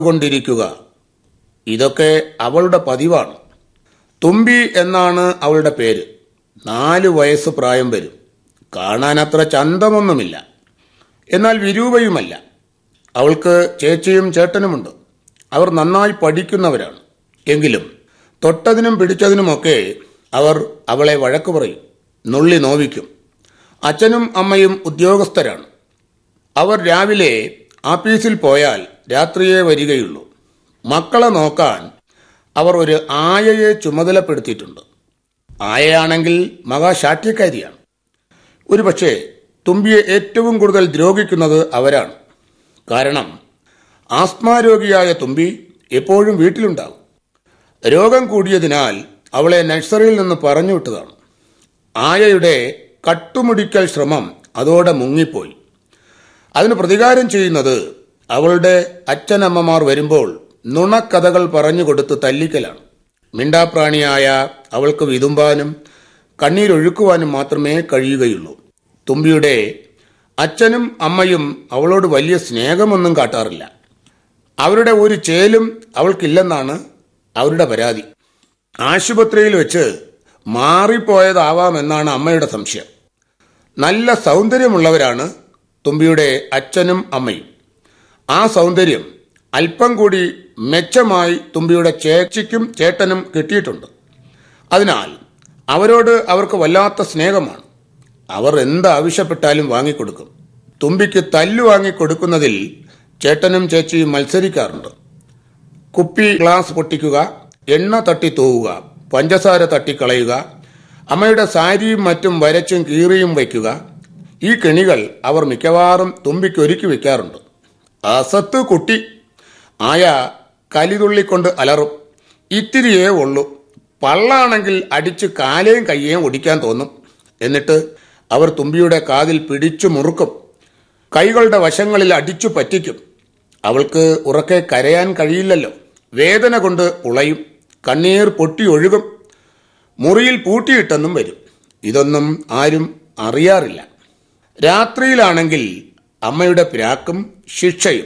കൊണ്ടിരിക്കുക ഇതൊക്കെ അവളുടെ പതിവാണ് തുമ്പി എന്നാണ് അവളുടെ പേര് നാല് വയസ്സ് പ്രായം വരും കാണാൻ അത്ര ചന്തമൊന്നുമില്ല എന്നാൽ വിരൂപയുമല്ല അവൾക്ക് ചേച്ചിയും ചേട്ടനുമുണ്ട് അവർ നന്നായി പഠിക്കുന്നവരാണ് എങ്കിലും തൊട്ടതിനും പിടിച്ചതിനുമൊക്കെ അവർ അവളെ വഴക്ക് പറയും നുള്ളി നോവിക്കും അച്ഛനും അമ്മയും ഉദ്യോഗസ്ഥരാണ് അവർ രാവിലെ ആഫീസിൽ പോയാൽ രാത്രിയേ വരികയുള്ളൂ മക്കളെ നോക്കാൻ അവർ ഒരു ആയയെ ചുമതലപ്പെടുത്തിയിട്ടുണ്ട് ആയയാണെങ്കിൽ മഹാശാഠ്യക്കാരിയാണ് ഒരുപക്ഷെ തുമ്പിയെ ഏറ്റവും കൂടുതൽ ദ്രോഹിക്കുന്നത് അവരാണ് കാരണം ആസ്മാരോഗിയായ തുമ്പി എപ്പോഴും വീട്ടിലുണ്ടാകും രോഗം കൂടിയതിനാൽ അവളെ നഴ്സറിയിൽ നിന്ന് പറഞ്ഞുവിട്ടതാണ് ആയയുടെ കട്ടുമുടിക്കൽ ശ്രമം അതോടെ മുങ്ങിപ്പോയി അതിന് പ്രതികാരം ചെയ്യുന്നത് അവളുടെ അച്ഛനമ്മമാർ വരുമ്പോൾ നുണക്കഥകൾ പറഞ്ഞുകൊടുത്ത് തല്ലിക്കലാണ് മിണ്ടാപ്രാണിയായ അവൾക്ക് വിതുമ്പാനും കണ്ണീരൊഴുക്കുവാനും മാത്രമേ കഴിയുകയുള്ളൂ തുമ്പിയുടെ അച്ഛനും അമ്മയും അവളോട് വലിയ സ്നേഹമൊന്നും കാട്ടാറില്ല അവരുടെ ഒരു ചേലും അവൾക്കില്ലെന്നാണ് അവരുടെ പരാതി ആശുപത്രിയിൽ വെച്ച് മാറിപ്പോയതാവാമെന്നാണ് അമ്മയുടെ സംശയം നല്ല സൗന്ദര്യമുള്ളവരാണ് തുമ്പിയുടെ അച്ഛനും അമ്മയും ആ സൗന്ദര്യം അല്പം കൂടി മെച്ചമായി തുമ്പിയുടെ ചേച്ചിക്കും ചേട്ടനും കിട്ടിയിട്ടുണ്ട് അതിനാൽ അവരോട് അവർക്ക് വല്ലാത്ത സ്നേഹമാണ് അവർ എന്താവശ്യപ്പെട്ടാലും വാങ്ങിക്കൊടുക്കും തുമ്പിക്ക് തല്ലു വാങ്ങിക്കൊടുക്കുന്നതിൽ ചേട്ടനും ചേച്ചിയും മത്സരിക്കാറുണ്ട് കുപ്പി ഗ്ലാസ് പൊട്ടിക്കുക എണ്ണ തട്ടി തൂവുക പഞ്ചസാര തട്ടിക്കളയുക അമ്മയുടെ സാരിയും മറ്റും വരച്ചും കീറിയും വയ്ക്കുക ഈ കെണികൾ അവർ മിക്കവാറും തുമ്പിക്ക് ഒരുക്കി വെക്കാറുണ്ട് അസത്ത് കുട്ടി ആയ കലിതുള്ളിക്കൊണ്ട് അലറും ഇത്തിരിയേ ഉള്ളൂ പള്ളാണെങ്കിൽ അടിച്ച് കാലേയും കയ്യേയും ഒടിക്കാൻ തോന്നും എന്നിട്ട് അവർ തുമ്പിയുടെ കാതിൽ പിടിച്ചു മുറുക്കും കൈകളുടെ വശങ്ങളിൽ അടിച്ചു പറ്റിക്കും അവൾക്ക് ഉറക്കെ കരയാൻ കഴിയില്ലല്ലോ വേദന കൊണ്ട് ഉളയും കണ്ണീർ പൊട്ടി ഒഴുകും മുറിയിൽ പൂട്ടിയിട്ടെന്നും വരും ഇതൊന്നും ആരും അറിയാറില്ല രാത്രിയിലാണെങ്കിൽ അമ്മയുടെ പിരാക്കും ശിക്ഷയും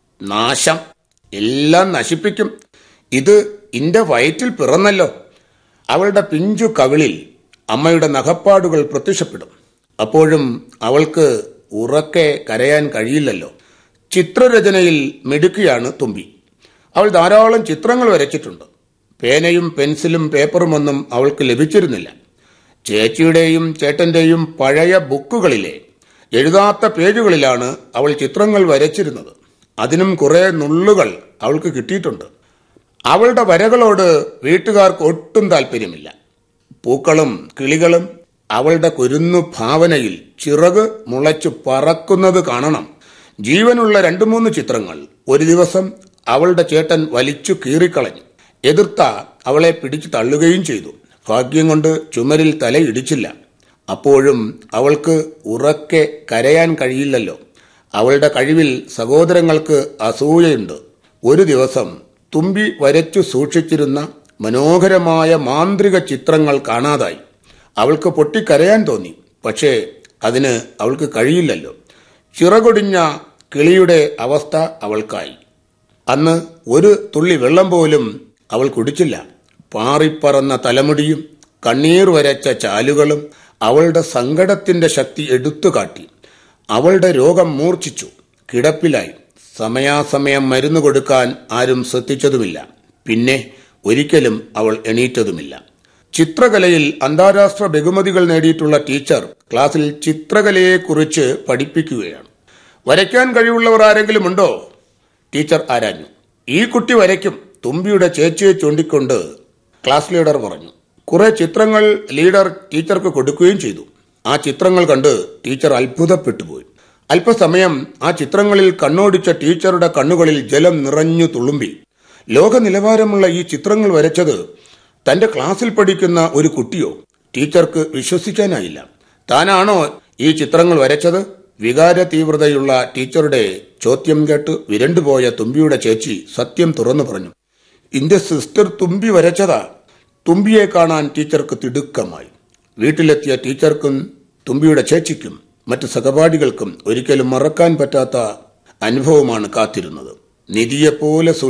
നാശം എല്ലാം നശിപ്പിക്കും ഇത് ഇന്റെ വയറ്റിൽ പിറന്നല്ലോ അവളുടെ പിഞ്ചു കവിളിൽ അമ്മയുടെ നഖപ്പാടുകൾ പ്രത്യക്ഷപ്പെടും അപ്പോഴും അവൾക്ക് ഉറക്കെ കരയാൻ കഴിയില്ലല്ലോ ചിത്രരചനയിൽ മിടുക്കിയാണ് തുമ്പി അവൾ ധാരാളം ചിത്രങ്ങൾ വരച്ചിട്ടുണ്ട് പേനയും പെൻസിലും പേപ്പറുമൊന്നും അവൾക്ക് ലഭിച്ചിരുന്നില്ല ചേച്ചിയുടെയും ചേട്ടന്റെയും പഴയ ബുക്കുകളിലെ എഴുതാത്ത പേജുകളിലാണ് അവൾ ചിത്രങ്ങൾ വരച്ചിരുന്നത് അതിനും കുറെ നുള്ളുകൾ അവൾക്ക് കിട്ടിയിട്ടുണ്ട് അവളുടെ വരകളോട് വീട്ടുകാർക്ക് ഒട്ടും താല്പര്യമില്ല പൂക്കളും കിളികളും അവളുടെ കുരുന്നു ഭാവനയിൽ ചിറക് മുളച്ചു പറക്കുന്നത് കാണണം ജീവനുള്ള രണ്ടു മൂന്ന് ചിത്രങ്ങൾ ഒരു ദിവസം അവളുടെ ചേട്ടൻ വലിച്ചു കീറിക്കളഞ്ഞു എതിർത്ത അവളെ പിടിച്ചു തള്ളുകയും ചെയ്തു ഭാഗ്യം കൊണ്ട് ചുമരിൽ തലയിടിച്ചില്ല അപ്പോഴും അവൾക്ക് ഉറക്കെ കരയാൻ കഴിയില്ലല്ലോ അവളുടെ കഴിവിൽ സഹോദരങ്ങൾക്ക് അസൂയയുണ്ട് ഒരു ദിവസം തുമ്പി വരച്ചു സൂക്ഷിച്ചിരുന്ന മനോഹരമായ മാന്ത്രിക ചിത്രങ്ങൾ കാണാതായി അവൾക്ക് പൊട്ടിക്കരയാൻ തോന്നി പക്ഷേ അതിന് അവൾക്ക് കഴിയില്ലല്ലോ ചിറകൊടിഞ്ഞ കിളിയുടെ അവസ്ഥ അവൾക്കായി അന്ന് ഒരു തുള്ളി വെള്ളം പോലും അവൾ കുടിച്ചില്ല പാറിപ്പറന്ന തലമുടിയും കണ്ണീർ വരച്ച ചാലുകളും അവളുടെ സങ്കടത്തിന്റെ ശക്തി എടുത്തുകാട്ടി അവളുടെ രോഗം മൂർച്ഛിച്ചു കിടപ്പിലായി സമയാസമയം മരുന്ന് കൊടുക്കാൻ ആരും ശ്രദ്ധിച്ചതുമില്ല പിന്നെ ഒരിക്കലും അവൾ എണീറ്റതുമില്ല ചിത്രകലയിൽ അന്താരാഷ്ട്ര ബഹുമതികൾ നേടിയിട്ടുള്ള ടീച്ചർ ക്ലാസ്സിൽ ചിത്രകലയെക്കുറിച്ച് പഠിപ്പിക്കുകയാണ് വരയ്ക്കാൻ കഴിവുള്ളവർ ആരെങ്കിലും ഉണ്ടോ ടീച്ചർ ആരാഞ്ഞു ഈ കുട്ടി വരയ്ക്കും തുമ്പിയുടെ ചേച്ചിയെ ചൂണ്ടിക്കൊണ്ട് ക്ലാസ് ലീഡർ പറഞ്ഞു കുറെ ചിത്രങ്ങൾ ലീഡർ ടീച്ചർക്ക് കൊടുക്കുകയും ചെയ്തു ആ ചിത്രങ്ങൾ കണ്ട് ടീച്ചർ അത്ഭുതപ്പെട്ടുപോയി അല്പസമയം ആ ചിത്രങ്ങളിൽ കണ്ണോടിച്ച ടീച്ചറുടെ കണ്ണുകളിൽ ജലം നിറഞ്ഞു തുളുമ്പി ലോക നിലവാരമുള്ള ഈ ചിത്രങ്ങൾ വരച്ചത് തന്റെ ക്ലാസ്സിൽ പഠിക്കുന്ന ഒരു കുട്ടിയോ ടീച്ചർക്ക് വിശ്വസിക്കാനായില്ല താനാണോ ഈ ചിത്രങ്ങൾ വരച്ചത് വികാര തീവ്രതയുള്ള ടീച്ചറുടെ ചോദ്യം കേട്ട് വിരണ്ടുപോയ തുമ്പിയുടെ ചേച്ചി സത്യം തുറന്നു പറഞ്ഞു ഇന്റെ സിസ്റ്റർ തുമ്പി വരച്ചതാ തുമ്പിയെ കാണാൻ ടീച്ചർക്ക് തിടുക്കമായി വീട്ടിലെത്തിയ ടീച്ചർക്കും തുമ്പിയുടെ ചേച്ചിക്കും മറ്റ് സഹപാഠികൾക്കും ഒരിക്കലും മറക്കാൻ പറ്റാത്ത അനുഭവമാണ് കാത്തിരുന്നത് നിധിയെപ്പോലെ